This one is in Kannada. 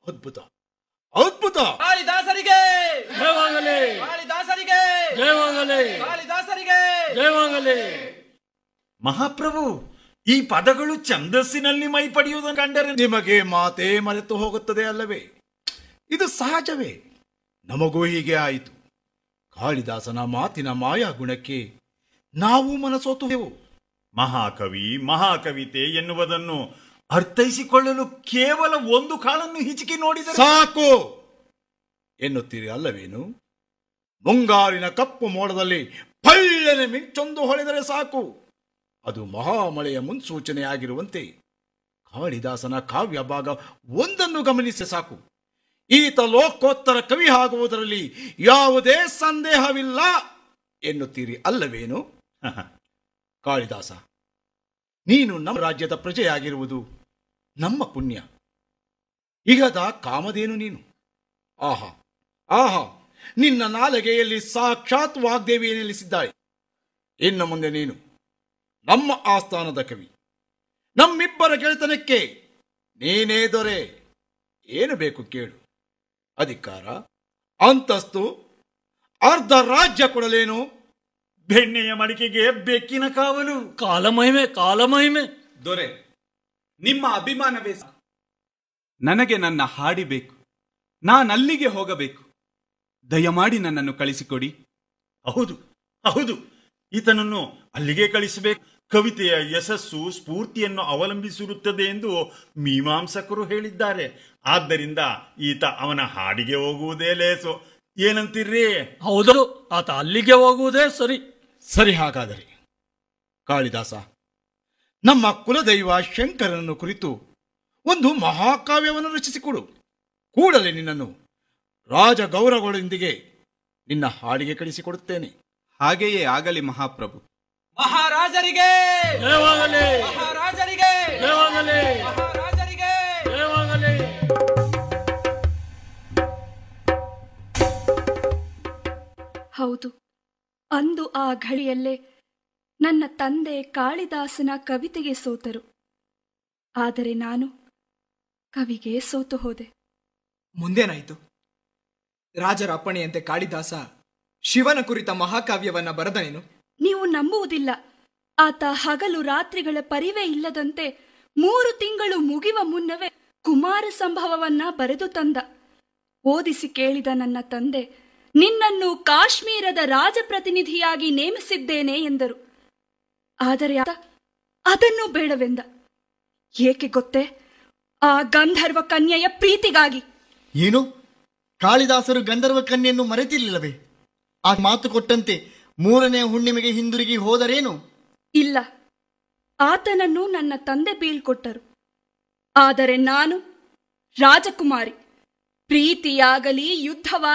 ಅದ್ಭುತ ಅದ್ಭುತ ಕಾಳಿದಾಸರಿಗೆ ಜಯವಾಗಲಿ ಕಾಳಿದಾಸರಿಗೆ ಜಯವಾಗಲಿ ಕಾಳಿದಾಸರಿಗೆ ಜಯವಾಗಲಿ ಮಹಾಪ್ರಭು ಈ ಪದಗಳು ಛಂದಸ್ಸಿನಲ್ಲಿ ಮೈ ಪಡೆಯುವುದನ್ನು ಕಂಡರೆ ನಿಮಗೆ ಮಾತೇ ಮರೆತು ಹೋಗುತ್ತದೆ ಅಲ್ಲವೇ ಇದು ಸಹಜವೇ ನಮಗೂ ಹೀಗೆ ಆಯಿತು ಕಾಳಿದಾಸನ ಮಾತಿನ ಮಾಯಾ ಗುಣಕ್ಕೆ ನಾವು ಮನಸೋತುವೆವು ಮಹಾಕವಿ ಮಹಾಕವಿತೆ ಎನ್ನುವುದನ್ನು ಅರ್ಥೈಸಿಕೊಳ್ಳಲು ಕೇವಲ ಒಂದು ಕಾಲನ್ನು ಹಿಚಿಕಿ ನೋಡಿದರೆ ಸಾಕು ಎನ್ನುತ್ತೀರಿ ಅಲ್ಲವೇನು ಮುಂಗಾರಿನ ಕಪ್ಪು ಮೋಡದಲ್ಲಿ ಪಳ್ಳನೆ ಮಿಂಚೊಂದು ಹೊಳೆದರೆ ಸಾಕು ಅದು ಮಹಾಮಳೆಯ ಮುನ್ಸೂಚನೆಯಾಗಿರುವಂತೆ ಕಾಳಿದಾಸನ ಕಾವ್ಯ ಭಾಗ ಒಂದನ್ನು ಗಮನಿಸಿ ಸಾಕು ಈತ ಲೋಕೋತ್ತರ ಕವಿ ಆಗುವುದರಲ್ಲಿ ಯಾವುದೇ ಸಂದೇಹವಿಲ್ಲ ಎನ್ನುತ್ತೀರಿ ಅಲ್ಲವೇನು ಕಾಳಿದಾಸ ನೀನು ನಮ್ಮ ರಾಜ್ಯದ ಪ್ರಜೆಯಾಗಿರುವುದು ನಮ್ಮ ಪುಣ್ಯ ಇಹದ ಕಾಮಧೇನು ನೀನು ಆಹಾ ಆಹಾ ನಿನ್ನ ನಾಲಗೆಯಲ್ಲಿ ಸಾಕ್ಷಾತ್ ವಾಗ್ದೇವಿ ನೆಲೆಸಿದ್ದಾಳೆ ಇನ್ನು ಮುಂದೆ ನೀನು ನಮ್ಮ ಆಸ್ಥಾನದ ಕವಿ ನಮ್ಮಿಬ್ಬರ ಗೆಳೆತನಕ್ಕೆ ನೀನೇ ದೊರೆ ಏನು ಬೇಕು ಕೇಳು ಅಧಿಕಾರ ಅಂತಸ್ತು ಅರ್ಧ ರಾಜ್ಯ ಕೊಡಲೇನು ಬೆಣ್ಣೆಯ ಮಡಿಕೆಗೆ ಬೆಕ್ಕಿನ ಕಾವಲು ಕಾಲಮಹಿಮೆ ಕಾಲಮಹಿಮೆ ದೊರೆ ನಿಮ್ಮ ಅಭಿಮಾನವೇ ಸಾಕು. ನನಗೆ ನನ್ನ ಹಾಡಿ ಬೇಕು ನಾನಲ್ಲಿಗೆ ಹೋಗಬೇಕು ದಯಮಾಡಿ ನನ್ನನ್ನು ಕಳಿಸಿಕೊಡಿ ಹೌದು ಹೌದು ಈತನನ್ನು ಅಲ್ಲಿಗೆ ಕಳಿಸಬೇಕು ಕವಿತೆಯ ಯಶಸ್ಸು ಸ್ಫೂರ್ತಿಯನ್ನು ಅವಲಂಬಿಸಿರುತ್ತದೆ ಎಂದು ಮೀಮಾಂಸಕರು ಹೇಳಿದ್ದಾರೆ ಆದ್ದರಿಂದ ಈತ ಅವನ ಹಾಡಿಗೆ ಹೋಗುವುದೇ ಲೇಸು ಏನಂತೀರ್ರಿ ಹೌದು ಆತ ಅಲ್ಲಿಗೆ ಹೋಗುವುದೇ ಸರಿ ಸರಿ ಹಾಗಾದರೆ ಕಾಳಿದಾಸ ನಮ್ಮ ಕುಲದೈವ ಶಂಕರನನ್ನು ಕುರಿತು ಒಂದು ಮಹಾಕಾವ್ಯವನ್ನು ರಚಿಸಿಕೊಡು ಕೂಡಲೇ ನಿನ್ನನ್ನು ರಾಜ ಗೌರವಗಳೊಂದಿಗೆ ನಿನ್ನ ಹಾಡಿಗೆ ಕಳಿಸಿಕೊಡುತ್ತೇನೆ ಹಾಗೆಯೇ ಆಗಲಿ ಮಹಾಪ್ರಭು ಮಹಾರಾಜರಿಗೆ ಜಯವಾಗಲಿ ಮಹಾರಾಜರಿಗೆ ಜಯವಾಗಲಿ ಮಹಾರಾಜರಿಗೆ ಜಯವಾಗಲಿ ಹೌದು ಅಂದು ಆ ಘಳಿಯಲ್ಲೇ ನನ್ನ ತಂದೆ ಕಾಳಿದಾಸನ ಕವಿತೆಗೆ ಸೋತರು ಆದರೆ ನಾನು ಕವಿಗೆ ಸೋತು ಹೋದೆ ಮುಂದೇನಾಯಿತು ರಾಜರ ಅಪ್ಪಣೆಯಂತೆ ಕಾಳಿದಾಸ ಶಿವನ ಕುರಿತ ಮಹಾಕಾವ್ಯವನ್ನ ಬರೆದನೇನು ನೀವು ನಂಬುವುದಿಲ್ಲ ಆತ ಹಗಲು ರಾತ್ರಿಗಳ ಪರಿವೇ ಇಲ್ಲದಂತೆ ಮೂರು ತಿಂಗಳು ಮುಗಿವ ಮುನ್ನವೇ ಕುಮಾರ ಸಂಭವವನ್ನ ಬರೆದು ತಂದ ಓದಿಸಿ ಕೇಳಿದ ನನ್ನ ತಂದೆ ನಿನ್ನನ್ನು ಕಾಶ್ಮೀರದ ರಾಜಪ್ರತಿನಿಧಿಯಾಗಿ ನೇಮಿಸಿದ್ದೇನೆ ಎಂದರು ಆದರೆ ಆತ ಅದನ್ನು ಬೇಡವೆಂದ ಏಕೆ ಗೊತ್ತೇ ಆ ಗಂಧರ್ವ ಕನ್ಯೆಯ ಪ್ರೀತಿಗಾಗಿ ಏನು ಕಾಳಿದಾಸರು ಗಂಧರ್ವ ಕನ್ಯೆಯನ್ನು ಮರೆತಿರಲಿಲ್ಲವೇ ಆ ಮಾತು ಕೊಟ್ಟಂತೆ ಮೂರನೇ ಹುಣ್ಣಿಮೆಗೆ ಹಿಂದಿರುಗಿ ಹೋದರೇನು ಇಲ್ಲ ಆತನನ್ನು ನನ್ನ ತಂದೆ ಬೀಳ್ಕೊಟ್ಟರು ಆದರೆ ನಾನು ರಾಜಕುಮಾರಿ ಪ್ರೀತಿಯಾಗಲಿ ಯುದ್ಧವ